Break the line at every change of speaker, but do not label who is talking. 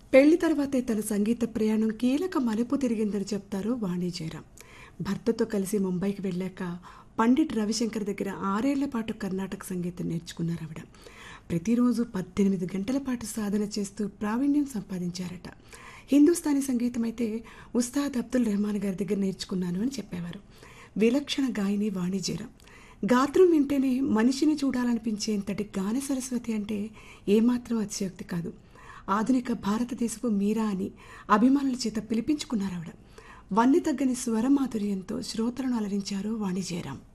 పెళ్లి తర్వాతే తన సంగీత ప్రయాణం కీలక మలుపు తిరిగిందని చెప్తారు వాణి జయరాం భర్తతో కలిసి ముంబైకి వెళ్ళాక పండిట్ రవిశంకర్ దగ్గర ఆరేళ్ల పాటు కర్ణాటక సంగీతం నేర్చుకున్నారు ఆవిడ ప్రతిరోజు పద్దెనిమిది గంటల పాటు సాధన చేస్తూ ప్రావీణ్యం సంపాదించారట హిందుస్థానీ సంగీతం అయితే ఉస్తాద్ అబ్దుల్ రెహమాన్ గారి దగ్గర నేర్చుకున్నాను అని చెప్పేవారు విలక్షణ గాయని వాణి జయరాం గాత్రం వింటేనే మనిషిని చూడాలనిపించేంతటి గాన సరస్వతి అంటే ఏమాత్రం అతిశయోక్తి కాదు ఆధునిక భారతదేశపు మీరా అని అభిమానుల చేత పిలిపించుకున్నారు ఆవిడ వన్నె తగ్గని స్వరమాధుర్యంతో శ్రోతలను అలరించారు వాణి జయరాం